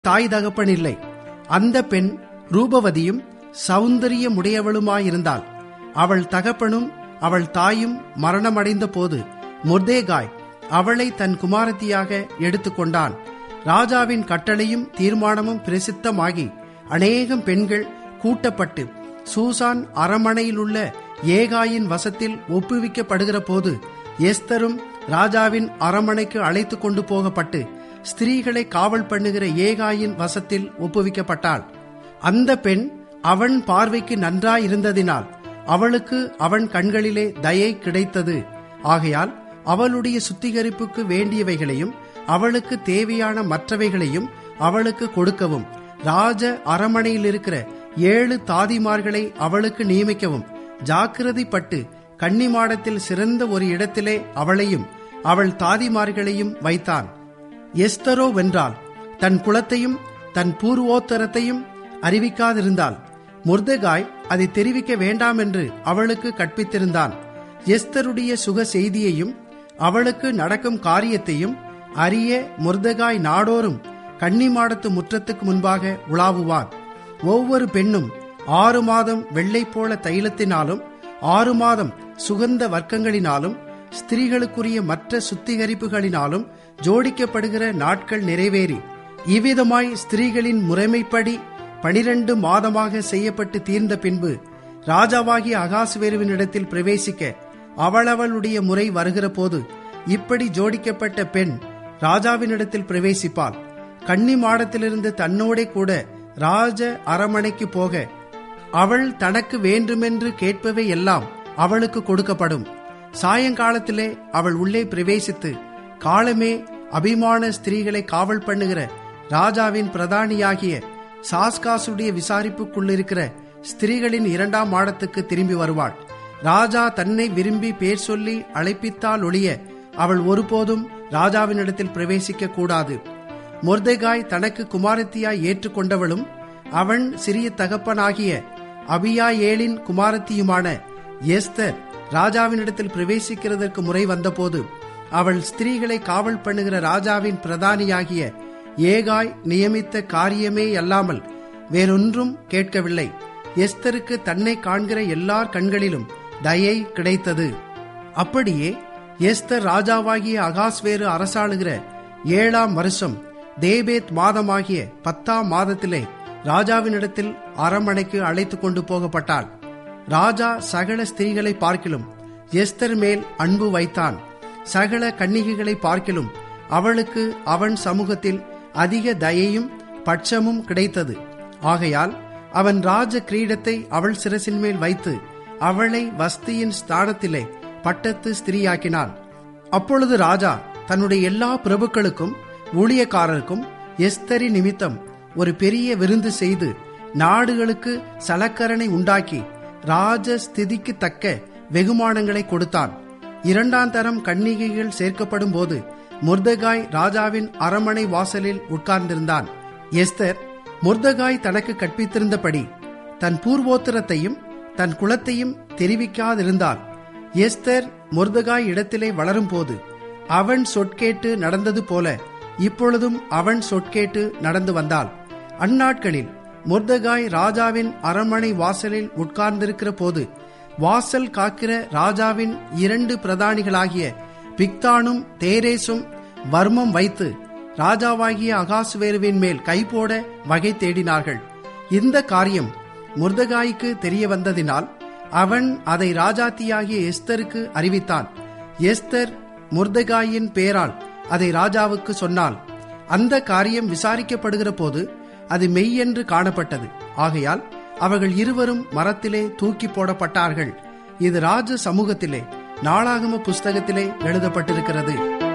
தாய் தகப்பன் இல்லை அந்த பெண் ரூபவதியும் சௌந்தரியமுடையவளுமாயிருந்தாள் அவள் தகப்பனும் அவள் தாயும் மரணமடைந்த போது முர்தேகாய் அவளை தன் குமாரத்தியாக எடுத்துக்கொண்டான் ராஜாவின் கட்டளையும் தீர்மானமும் பிரசித்தமாகி அநேகம் பெண்கள் கூட்டப்பட்டு சூசான் அரமனையிலுள்ள ஏகாயின் வசத்தில் ஒப்புவிக்கப்படுகிற போது எஸ்தரும் ராஜாவின் அரமனைக்கு அழைத்து கொண்டு போகப்பட்டு ஸ்திரீகளை காவல் பண்ணுகிற ஏகாயின் வசத்தில் ஒப்புவிக்கப்பட்டாள் அந்த பெண் அவன் பார்வைக்கு நன்றாயிருந்ததினால் அவளுக்கு அவன் கண்களிலே தயை கிடைத்தது ஆகையால் அவளுடைய சுத்திகரிப்புக்கு வேண்டியவைகளையும் அவளுக்கு தேவையான மற்றவைகளையும் அவளுக்கு கொடுக்கவும் ராஜ அரமனையில் இருக்கிற ஏழு தாதிமார்களை அவளுக்கு நியமிக்கவும் ஜாக்கிரதைப்பட்டு கன்னிமாடத்தில் சிறந்த ஒரு இடத்திலே அவளையும் அவள் தாதிமார்களையும் வைத்தான் எஸ்தரோ வென்றால் தன் குலத்தையும் தன் பூர்வோத்தரத்தையும் அறிவிக்காதிருந்தாள் முர்தகாய் அதை தெரிவிக்க வேண்டாம் என்று அவளுக்கு கற்பித்திருந்தான் எஸ்தருடைய சுக செய்தியையும் அவளுக்கு நடக்கும் காரியத்தையும் அறிய முர்தகாய் நாடோறும் கன்னிமாடத்து முற்றத்துக்கு முன்பாக உலாவுவான் ஒவ்வொரு பெண்ணும் ஆறு மாதம் வெள்ளை போல தைலத்தினாலும் ஆறு மாதம் சுகந்த வர்க்கங்களினாலும் ஸ்திரீகளுக்குரிய மற்ற சுத்திகரிப்புகளினாலும் ஜோடிக்கப்படுகிற நாட்கள் நிறைவேறி இவ்விதமாய் ஸ்திரீகளின் முறைமைப்படி பனிரெண்டு மாதமாக செய்யப்பட்டு தீர்ந்த பின்பு ராஜாவாகிய அகாசுவேருவினிடத்தில் பிரவேசிக்க அவளவளுடைய முறை வருகிற போது இப்படி ஜோடிக்கப்பட்ட பெண் ராஜாவினிடத்தில் பிரவேசிப்பாள் கன்னி மாடத்திலிருந்து தன்னோடே கூட ராஜ அரமனைக்கு போக அவள் தனக்கு வேண்டுமென்று கேட்பவை எல்லாம் அவளுக்கு கொடுக்கப்படும் சாயங்காலத்திலே அவள் உள்ளே பிரவேசித்து காலமே அபிமான ஸ்திரீகளை காவல் பண்ணுகிற ராஜாவின் பிரதானியாகிய சாஸ்காசுடைய விசாரிப்புக்குள்ளிருக்கிற ஸ்திரீகளின் இரண்டாம் மாடத்துக்கு திரும்பி வருவாள் ராஜா தன்னை விரும்பி பேர் சொல்லி அழைப்பித்தால் ஒழிய அவள் ஒருபோதும் ராஜாவினிடத்தில் பிரவேசிக்க கூடாது மொர்தெகாய் தனக்கு குமாரத்தியாய் ஏற்றுக்கொண்டவளும் அவன் சிறிய தகப்பனாகிய அபியாயேலின் குமாரத்தியுமான எஸ்தர் ராஜாவினிடத்தில் பிரவேசிக்கிறதற்கு முறை வந்தபோது அவள் ஸ்திரீகளை காவல் பண்ணுகிற ராஜாவின் பிரதானியாகிய ஏகாய் நியமித்த காரியமே அல்லாமல் வேறொன்றும் கேட்கவில்லை எஸ்தருக்கு தன்னை காண்கிற எல்லார் கண்களிலும் தயை கிடைத்தது அப்படியே எஸ்தர் ராஜாவாகிய அகாஸ்வேறு அரசாளுகிற ஏழாம் வருஷம் தேபேத் மாதமாகிய பத்தாம் மாதத்திலே ராஜாவினிடத்தில் அரமனைக்கு அழைத்து கொண்டு போகப்பட்டாள் ராஜா சகல ஸ்திரீகளை பார்க்கிலும் எஸ்தர் மேல் அன்பு வைத்தான் சகல கன்னிகைகளை பார்க்கிலும் அவளுக்கு அவன் சமூகத்தில் அதிக தயையும் பட்சமும் கிடைத்தது ஆகையால் அவன் ராஜ கிரீடத்தை அவள் சிரசின் மேல் வைத்து அவளை வஸ்தியின் ஸ்தானத்திலே பட்டத்து ஸ்திரீயாக்கினான் அப்பொழுது ராஜா தன்னுடைய எல்லா பிரபுக்களுக்கும் ஊழியக்காரருக்கும் எஸ்தரி நிமித்தம் ஒரு பெரிய விருந்து செய்து நாடுகளுக்கு சலக்கரணை உண்டாக்கி ராஜ ஸ்திதிக்கு தக்க வெகுமானங்களை கொடுத்தான் இரண்டாம் தரம் கன்னிகைகள் சேர்க்கப்படும் போது முர்தகாய் ராஜாவின் அரமனை வாசலில் உட்கார்ந்திருந்தான் எஸ்தர் முர்தகாய் தனக்கு கற்பித்திருந்தபடி தன் பூர்வோத்தரத்தையும் தன் குலத்தையும் தெரிவிக்காதிருந்தாள் எஸ்தர் முர்தகாய் இடத்திலே வளரும்போது அவன் சொற்கேட்டு நடந்தது போல இப்பொழுதும் அவன் சொற்கேட்டு நடந்து வந்தாள் அந்நாட்களில் முர்தகாய் ராஜாவின் அரண்மனை வாசலில் உட்கார்ந்திருக்கிற போது வாசல் காக்கிற ராஜாவின் இரண்டு பிரதானிகளாகிய பிக்தானும் தேரேசும் வர்மம் வைத்து ராஜாவாகிய அகாசுவேருவின் மேல் கைபோட வகை தேடினார்கள் இந்த காரியம் முர்தகாய்க்கு தெரிய வந்ததினால் அவன் அதை ராஜாத்தியாகிய எஸ்தருக்கு அறிவித்தான் எஸ்தர் முர்தகாயின் பேரால் அதை ராஜாவுக்கு சொன்னாள் அந்த காரியம் விசாரிக்கப்படுகிற போது அது மெய்யென்று காணப்பட்டது ஆகையால் அவர்கள் இருவரும் மரத்திலே தூக்கி போடப்பட்டார்கள் இது ராஜ சமூகத்திலே நாளாகம புஸ்தகத்திலே எழுதப்பட்டிருக்கிறது